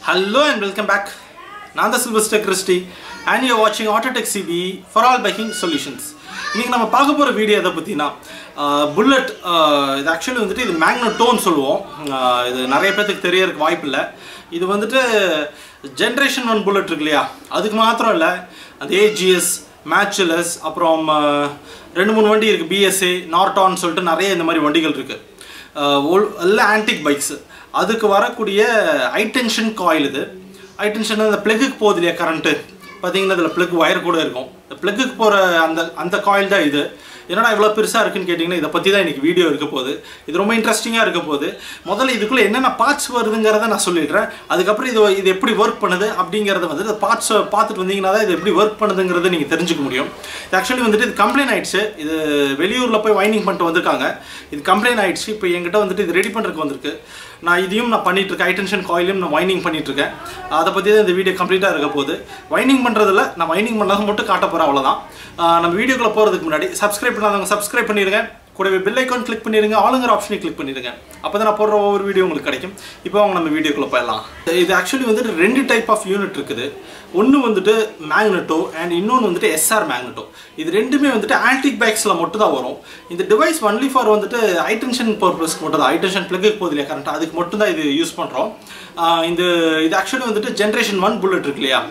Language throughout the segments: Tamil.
Hello and welcome back. நான் தான் சில்வஸ்டர் கிறிஸ்டி அண்ட் யூ வாட்சிங் Autotech CB for all biking solutions இன்றைக்கி நம்ம பார்க்க போகிற வீடியோ எதை பற்றினா புல்லட் இது ஆக்சுவலி வந்துட்டு இது மேக்னட்டோன்னு சொல்லுவோம் ஆஹ் இது நிறைய பேர்த்துக்கு தெரியறதுக்கு வாய்ப்பு இல்லை இது வந்துட்டு ஜென்ரேஷன் ஒன் புல்லட் இருக்கு இல்லையா அதுக்கு மாத்திரம் இல்லை அந்த ஏஜிஎஸ் மேட்ச்லஸ் அப்புறம் ஆஹ் ரெண்டு மூணு வண்டி இருக்குது பிஎஸ்ஏ நார்டான்னு சொல்லிட்டு நிறைய இந்த மாதிரி வண்டிகள் இருக்குது எல்லாம் ஆன்டிக் பைக்ஸு அதுக்கு வரக்கூடிய ஹைடென்ஷன் காயில் இது ஹைடென்ஷன் அந்த ப்ளக்குக்கு போகுது இல்லையா கரண்ட்டு பார்த்தீங்கன்னா இதில் ப்ளக் ஒயர் கூட இருக்கும் இந்த ப்ளக்குக்கு போகிற அந்த அந்த காயில் தான் இது என்னடா இவ்வளோ பெருசாக இருக்குன்னு கேட்டிங்கன்னா இதை பற்றி தான் இன்றைக்கி வீடியோ இருக்க போகுது இது ரொம்ப இன்ட்ரெஸ்டிங்காக இருக்க போகுது முதல்ல இதுக்குள்ளே என்னென்ன பார்ட்ஸ் வருதுங்கிறத நான் சொல்லிடுறேன் அதுக்கப்புறம் இது இது எப்படி ஒர்க் பண்ணுது அப்படிங்கிறத வந்து இந்த பார்ட்ஸை பார்த்துட்டு வந்தீங்கன்னா தான் இது எப்படி ஒர்க் பண்ணுதுங்கிறத நீங்கள் தெரிஞ்சுக்க முடியும் இது ஆக்சுவலி வந்துட்டு இது கம்ப்ளைண்ட் ஆயிடுச்சு இது வெளியூரில் போய் வைண்டிங் பண்ணிட்டு வந்திருக்காங்க இது கம்ப்ளைண்ட் ஆயிடுச்சு இப்போ என்கிட்ட வந்துட்டு இது ரெடி பண்ணுறதுக்கு வந்திருக்கு நான் இதையும் நான் பண்ணிட்டு இருக்கேன் ஹைடென்ஷன் காயிலையும் நான் வைண்டிங் பண்ணிட்டு இருக்கேன் அதை பற்றி தான் இந்த வீடியோ கம்ப்ளீட்டாக இருக்க போகுது வைண்டிங் பண்ணுறதுல நான் வைண்டிங் பண்ணதை மட்டும் காட்ட போகிறேன் அவ்வளோதான் ஆஹ் நம்ம வீடியோக்குள்ள போகிறதுக்கு முன்னாடி சப்ஸ்கிரைப் பண்ணாதவங்க சப்ஸ்கிரைப் பண்ணிடுங்க கூடவே பெல் ஐக்கான் கிளிக் பண்ணிடுங்க ஆளுங்கிற ஆப்ஷனை கிளிக் பண்ணிடுங்க அப்போ தான் நான் போடுற ஒவ்வொரு வீடியோ உங்களுக்கு கிடைக்கும் இப்போ அவங்க நம்ம வீடியோக்குள்ள போயிடலாம் இது ஆக்சுவலி வந்துட்டு ரெண்டு டைப் ஆஃப் யூனிட் இருக்குது ஒன்று வந்துட்டு மேக்னெட்டோ அண்ட் இன்னொன்று வந்துட்டு எஸ்ஆர் மேக்னெட்டோ இது ரெண்டுமே வந்துட்டு ஆன்டிக் பேக்ஸில் மட்டும் தான் வரும் இந்த டிவைஸ் ஒன்லி ஃபார் வந்துட்டு ஹைடென்ஷன் பர்பஸ்க்கு மட்டும் தான் ஹைடென்ஷன் ப்ளக்கு போகுது இல்லையா கரண்ட் அதுக்கு மட்டும் தான் இது யூஸ் பண்ணுறோம் இந்த இது ஆக்சுவலி வந்துட்டு ஜென்ரேஷன் ஒன் புல்லட் இருக்கு இல்லையா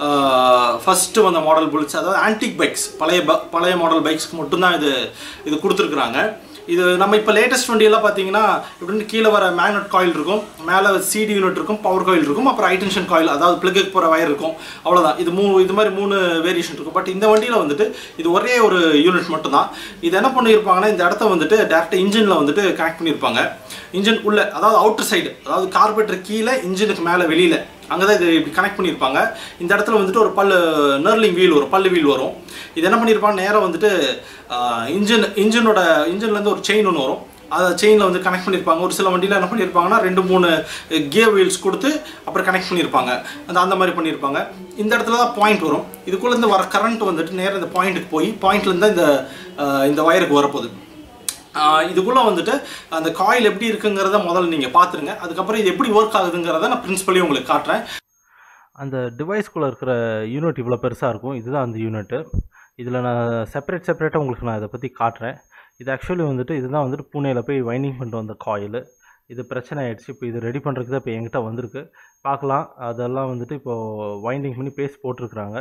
ஃபஸ்ட்டு வந்த மாடல் புல்லட்ஸ் அதாவது ஆன்டிக் பைக்ஸ் பழைய ப பழைய மாடல் பைக்ஸ்க்கு மட்டும்தான் இது இது கொடுத்துருக்குறாங்க இது நம்ம இப்போ லேட்டஸ்ட் வண்டியெல்லாம் பார்த்தீங்கன்னா இப்படின்னு கீழே வர மேக்னட் காயில் இருக்கும் மேலே சிடி யூனிட் இருக்கும் பவர் காயில் இருக்கும் அப்புறம் ஹைடென்ஷன் காயில் அதாவது பிளக்குக்கு போகிற வயர் இருக்கும் அவ்வளோதான் இது மூ இது மாதிரி மூணு வேரியேஷன் இருக்கும் பட் இந்த வண்டியில் வந்துட்டு இது ஒரே ஒரு யூனிட் மட்டும்தான் இது என்ன பண்ணியிருப்பாங்கன்னா இந்த இடத்த வந்துட்டு டேரெக்டாக இன்ஜினில் வந்துட்டு கனெக்ட் பண்ணியிருப்பாங்க இன்ஜின் உள்ள அதாவது அவுட்டர் சைடு அதாவது கார்பரேட்டர் கீழே இன்ஜினுக்கு மேலே வெளியில் அங்கே தான் இது இப்படி கனெக்ட் பண்ணியிருப்பாங்க இந்த இடத்துல வந்துட்டு ஒரு பல்லு நர்லிங் வீல் வரும் பல்லு வீல் வரும் இது என்ன பண்ணியிருப்பாங்க நேராக வந்துட்டு இன்ஜின் இன்ஜினோட இன்ஜின்லேருந்து ஒரு செயின் ஒன்று வரும் அதை செயினில் வந்து கனெக்ட் பண்ணியிருப்பாங்க ஒரு சில வண்டியில் என்ன பண்ணியிருப்பாங்கன்னா ரெண்டு மூணு கியர் வீல்ஸ் கொடுத்து அப்புறம் கனெக்ட் பண்ணியிருப்பாங்க அந்த அந்த மாதிரி பண்ணியிருப்பாங்க இந்த இடத்துல தான் பாயிண்ட் வரும் இதுக்குள்ளேருந்து வர கரண்ட் வந்துட்டு நேராக இந்த பாயிண்ட்டுக்கு போய் பாயிண்ட்லேருந்து தான் இந்த இந்த வயருக்கு வரப்போகுது இதுக்குள்ளே வந்துட்டு அந்த காயில் எப்படி இருக்குங்கிறத முதல்ல நீங்கள் பார்த்துருங்க அதுக்கப்புறம் இது எப்படி ஒர்க் ஆகுதுங்கிறத நான் பிரின்சிபலி உங்களுக்கு காட்டுறேன் அந்த டிவைஸ்குள்ளே இருக்கிற யூனிட் இவ்வளோ பெருசாக இருக்கும் இதுதான் அந்த யூனிட்டு இதில் நான் செப்பரேட் செப்பரேட்டாக உங்களுக்கு நான் இதை பற்றி காட்டுறேன் இது ஆக்சுவலி வந்துட்டு இதுதான் வந்துட்டு பூனேயில் போய் வைண்டிங் பண்ணிட்டு வந்த காயில் இது பிரச்சனை ஆயிடுச்சு இப்போ இது ரெடி பண்ணுறதுக்கு தான் இப்போ என்கிட்ட வந்திருக்கு பார்க்கலாம் அதெல்லாம் வந்துட்டு இப்போது வைண்டிங் பண்ணி பேஸ்ட் போட்டிருக்கிறாங்க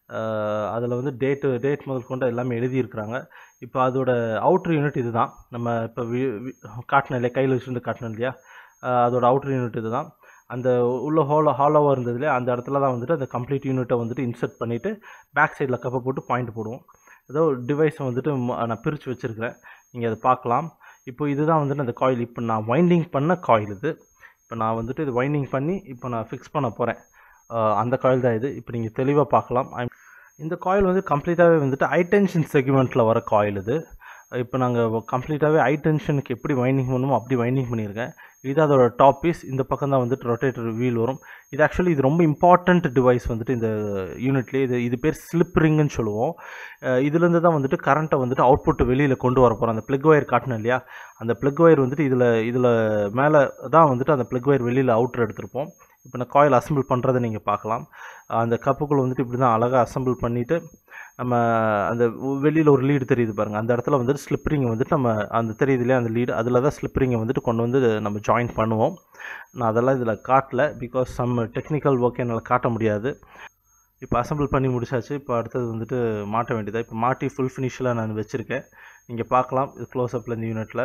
அதில் வந்து டேட்டு டேட் முதல் கொண்டு எல்லாமே எழுதியிருக்கிறாங்க இப்போ அதோட அவுட்ரு யூனிட் இது தான் நம்ம இப்போ வி காட்டினோம் இல்லையா கையில் வச்சுருந்து காட்டினோம் இல்லையா அதோட அவுட்ரு யூனிட் இது தான் அந்த உள்ள ஹாலோ ஹாலோவாக இருந்தது இல்லையா அந்த இடத்துல தான் வந்துட்டு அந்த கம்ப்ளீட் யூனிட்டை வந்துட்டு இன்சர்ட் பண்ணிவிட்டு பேக் சைடில் கப்பை போட்டு பாயிண்ட் போடுவோம் ஏதோ டிவைஸை வந்துட்டு நான் பிரித்து வச்சுருக்கிறேன் நீங்கள் அதை பார்க்கலாம் இப்போ இதுதான் வந்துட்டு அந்த காயில் இப்போ நான் வைண்டிங் பண்ண காயில் இது இப்போ நான் வந்துட்டு இது வைண்டிங் பண்ணி இப்போ நான் ஃபிக்ஸ் பண்ண போகிறேன் அந்த காயில் தான் இது இப்போ நீங்கள் தெளிவாக பார்க்கலாம் இந்த காயில் வந்து கம்ப்ளீட்டாகவே வந்துட்டு ஹைடென்ஷன் செக்மெண்ட்டில் வர காயில் இது இப்போ நாங்கள் கம்ப்ளீட்டாகவே ஹை டென்ஷனுக்கு எப்படி வைண்டிங் பண்ணுமோ அப்படி வைண்டிங் பண்ணியிருக்கேன் இது அதோட டாப் பீஸ் இந்த பக்கம் தான் வந்துட்டு ரொட்டேட்டர் வீல் வரும் இது ஆக்சுவலி இது ரொம்ப இம்பார்ட்டண்ட் டிவைஸ் வந்துட்டு இந்த யூனிட்லேயே இது இது பேர் ஸ்லிப் ரிங்குன்னு சொல்லுவோம் இதுலேருந்து தான் வந்துட்டு கரண்ட்டை வந்துட்டு அவுட்புட் வெளியில் கொண்டு வர போகிறோம் அந்த ப்ளக் ஒயர் காட்டணும் இல்லையா அந்த ப்ளக் ஒயர் வந்துட்டு இதில் இதில் மேலே தான் வந்துட்டு அந்த ப்ளக் ஒயர் வெளியில் அவுட்ரு எடுத்திருப்போம் இப்போ நான் காயில் அசம்பிள் பண்ணுறதை நீங்கள் பார்க்கலாம் அந்த கப்புக்குள்ளே வந்துட்டு இப்படி தான் அழகாக அசம்பிள் பண்ணிவிட்டு நம்ம அந்த வெளியில் ஒரு லீடு தெரியுது பாருங்கள் அந்த இடத்துல வந்துட்டு ஸ்லிப்பரிங்கை வந்துட்டு நம்ம அந்த தெரியுது இல்லையா அந்த லீடு அதில் தான் ஸ்லிப்பரிங்கை வந்துட்டு கொண்டு வந்து நம்ம ஜாயின் பண்ணுவோம் நான் அதெல்லாம் இதில் காட்டல பிகாஸ் சம் டெக்னிக்கல் ஒர்க் என்னால் காட்ட முடியாது இப்போ அசம்பிள் பண்ணி முடிச்சாச்சு இப்போ அடுத்தது வந்துட்டு மாட்ட வேண்டியதாக இப்போ மாட்டி ஃபுல் ஃபினிஷில் நான் வச்சுருக்கேன் நீங்கள் பார்க்கலாம் இது க்ளோஸ்அப்பில் இந்த யூனிட்டில்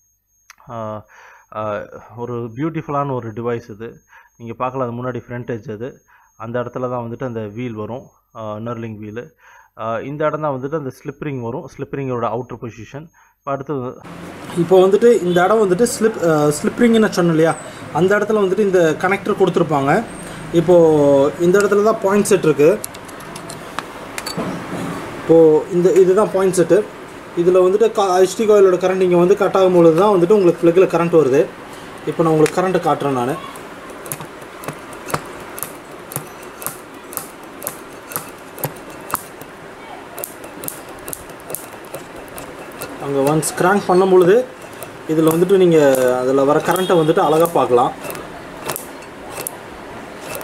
ஒரு பியூட்டிஃபுல்லான ஒரு டிவைஸ் இது நீங்கள் பார்க்கலாம் அது முன்னாடி ஃப்ரண்டேஜ் அது அந்த இடத்துல தான் வந்துட்டு அந்த வீல் வரும் நர்லிங் வீலு இந்த இடம் தான் வந்துட்டு அந்த ஸ்லிப்பரிங் வரும் ஸ்லிப்பரிங்கோட அவுட்டர் பொசிஷன் இப்போ அடுத்தது இப்போ வந்துட்டு இந்த இடம் வந்துட்டு ஸ்லிப் ஸ்லிப்ரிங்னு நான் சொன்னேன் இல்லையா அந்த இடத்துல வந்துட்டு இந்த கனெக்டர் கொடுத்துருப்பாங்க இப்போது இந்த இடத்துல தான் பாயிண்ட் செட் இருக்குது இப்போது இந்த இதுதான் பாயிண்ட் செட்டு இதில் வந்துட்டு கா ஹெச்டி கோயிலோட கரண்ட் இங்கே வந்து கட் ஆகும்பொழுது தான் வந்துட்டு உங்களுக்கு ஃப்ளக்கில் கரண்ட் வருது இப்போ நான் உங்களுக்கு கரண்ட்டை காட்டுறேன் நான் அங்கே ஒன்ஸ் கிராங்க் பண்ணும் பொழுது இதில் வந்துட்டு நீங்கள் அதில் வர கரண்ட்டை வந்துட்டு அழகாக பார்க்கலாம்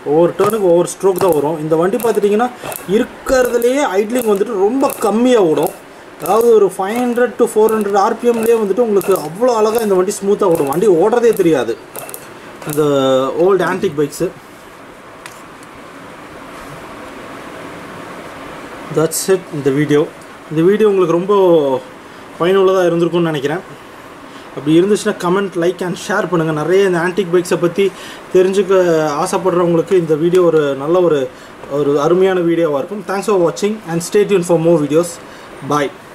ஒவ்வொரு டேர்னுக்கு ஒவ்வொரு ஸ்ட்ரோக் தான் வரும் இந்த வண்டி பார்த்துட்டிங்கன்னா இருக்கிறதுலையே ஐட்லிங் வந்துட்டு ரொம்ப கம்மியாக ஓடும் அதாவது ஒரு five hundred to four hundred ஆர்பிஎம்லேயே வந்துட்டு உங்களுக்கு அவ்வளோ அழகாக இந்த வண்டி ஸ்மூத்தாக ஓடும் வண்டி ஓடுறதே தெரியாது இந்த old antique bikes that's it இந்த வீடியோ இந்த வீடியோ உங்களுக்கு ரொம்ப பயனுள்ளதாக இருந்திருக்கும்னு நினைக்கிறேன் அப்படி இருந்துச்சுன்னா கமெண்ட் லைக் அண்ட் ஷேர் பண்ணுங்கள் நிறைய இந்த ஆன்டிக் பைக்ஸை பற்றி தெரிஞ்சுக்க ஆசைப்படுறவங்களுக்கு இந்த வீடியோ ஒரு நல்ல ஒரு ஒரு அருமையான வீடியோவாக இருக்கும் தேங்க்ஸ் ஃபார் வாட்சிங் and stay tune for more videos bye